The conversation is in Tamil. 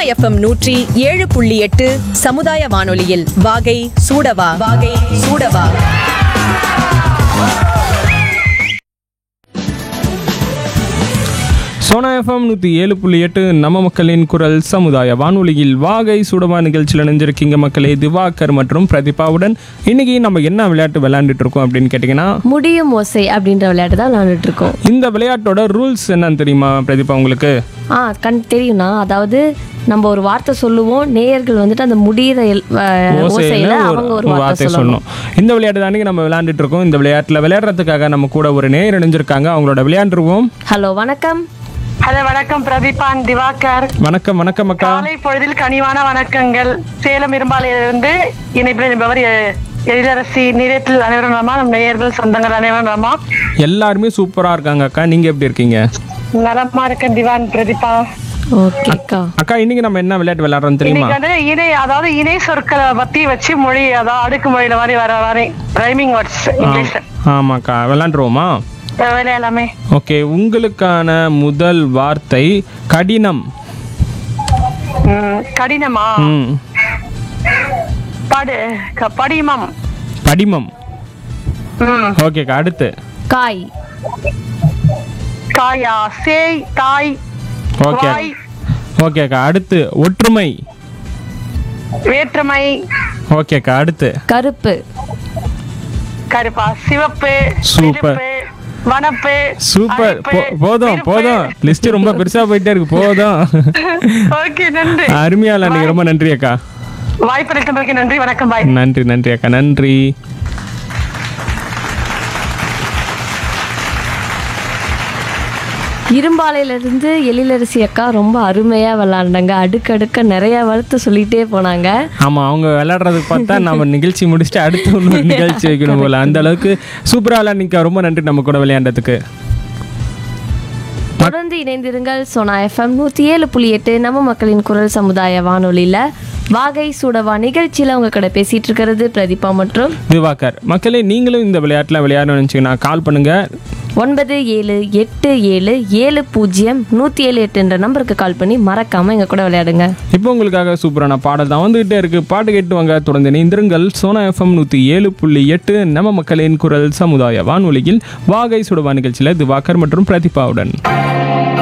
எஃப்எம் நூற்றி ஏழு புள்ளி எட்டு சமுதாய வானொலியில் வாகை சூடவா வாகை சூடவா சோனா எஃப்எம் நூற்றி ஏழு புள்ளி எட்டு நம்ம மக்களின் குரல் சமுதாய வானொலியில் வாகை சுடவா நிகழ்ச்சியில் இணைஞ்சிருக்கீங்க மக்களே திவாகர் மற்றும் பிரதிபாவுடன் இன்னைக்கு நம்ம என்ன விளையாட்டு விளையாண்டுட்டு இருக்கோம் அப்படின்னு கேட்டிங்கன்னா முடியும் ஓசை அப்படின்ற விளையாட்டு தான் விளையாண்டுட்டு இருக்கோம் இந்த விளையாட்டோட ரூல்ஸ் என்னன்னு தெரியுமா பிரதீபா உங்களுக்கு ஆ கண் தெரியும்னா அதாவது நம்ம ஒரு வார்த்தை சொல்லுவோம் நேயர்கள் வந்துட்டு அந்த முடியிற எல்- அஹ், ஓசையில ஓசையில அவங்க ஒரு ஒரு வார்த்தை வார்த்தை சொல்லணும் சொல்லணும் இந்த விளையாட்டு தானே நம்ம விளையாண்டுட்டு இருக்கோம் இந்த விளையாட்டில் விளையாடுறதுக்காக நம்ம கூட ஒரு நேயர் இணைஞ்சிருக்காங்க அவங்களோட விளையாண்டுருவோம் ஹலோ வணக்கம் ஹலோ வணக்கம் பிரதீபான் திவாகர் வணக்கம் வணக்கம் அக்கா காலை பொழுதில் கனிவான வணக்கங்கள் சேலம் இரும்பாலையிலிருந்து இணைப்பில் இருப்பவர் எ- எழிலரசி நிலையத்தில் அனைவரும் நலமா நம் நேயர்கள் சொந்தங்கள் அனைவரும் நலமா எல்லாருமே சூப்பரா இருக்காங்க அக்கா நீங்க எப்படி இருக்கீங்க நலமா இருக்கேன் திவான் பிரதீபா ஓகேக்கா அக்கா இன்னைக்கு நம்ம என்ன விளையாட்டு விளையாடுறோம் தெரியுமா இன்னைக்கு வந்து இணை அதாவது இணை சொற்களை பத்தி வச்சு மொழி அதாவது அடுக்கு மொழியில மாதிரி வர வர ரைமிங் வேர்ட்ஸ் இங்கிலீஷ் ஆமாக்கா விளையாண்டுருவோமா எல்லாமே ஓகே உங்களுக்கான முதல் வார்த்தை கடினம் ம், கடினமா ம் படு க- படிமம் படிமம் ம், ஓகேக்கா அடுத்து காய் காயா சேய் தாய் ஓகே வாய் ஓகேக்கா அடுத்து ஒற்றுமை வேற்றுமை ஓகேக்கா அடுத்து கருப்பு கருப்பா சிவப்பு சூப்பர். வெளுப்பு, வனப்பு சூப்பர் அரிப்பு, போ- போதும் விருப்பு. போதும் லிஸ்ட் ரொம்ப பெருசா போயிட்டே இருக்கு போதும் ஓகே நன்றி அருமையா நீங்க ரொம்ப நன்றி அக்கா வாய்ப்பளித்தமைக்கு நன்றி வணக்கம் பாய் நன்றி நன்றி அக்கா நன்றி இரும்பாலையிலிருந்து எழிலரசி அக்கா ரொம்ப அருமையா விளையாண்டாங்க அடுக்கடுக்க நிறைய வளர்த்து சொல்லிட்டே போனாங்க ஆமா அவங்க விளையாடுறதுக்கு பார்த்தா நம்ம நிகழ்ச்சி முடிச்சுட்டு அடுத்து இன்னொரு நிகழ்ச்சி வைக்கணும் போல அந்த அளவுக்கு சூப்பரா விளையாண்டிக்கா ரொம்ப நன்றி நம்ம கூட விளையாண்டதுக்கு தொடர்ந்து இணைந்திருங்கள் சோனா எஃப்எம் நூற்றி ஏழு புள்ளி எட்டு நம்ம மக்களின் குரல் சமுதாய வானொலியில் வாகை சூடவா நிகழ்ச்சியில் உங்க கூட பேசிட்டு இருக்கிறது பிரதீபா மற்றும் திவாகர் மக்களே நீங்களும் இந்த விளையாட்டுல விளையாடணும்னு நினைச்சீங்கன்னா கால் பண்ணுங்க ஒன்பது ஏழு எட்டு ஏழு ஏழு பூஜ்ஜியம் நூற்றி ஏழு எட்டு என்ற நம்பருக்கு கால் பண்ணி மறக்காம எங்க கூட விளையாடுங்க இப்போ உங்களுக்காக சூப்பரான பாடல் தான் வந்துகிட்டே இருக்கு பாட்டு கேட்டு வாங்க தொடர்ந்து இணைந்திருங்கள் சோனா எஃப்எம் நூற்றி ஏழு புள்ளி எட்டு நம்ம மக்களின் குரல் சமுதாய வானொலியில் வாகை சுடுவா நிகழ்ச்சியில் திவாகர் மற்றும் பிரதிபாவுடன்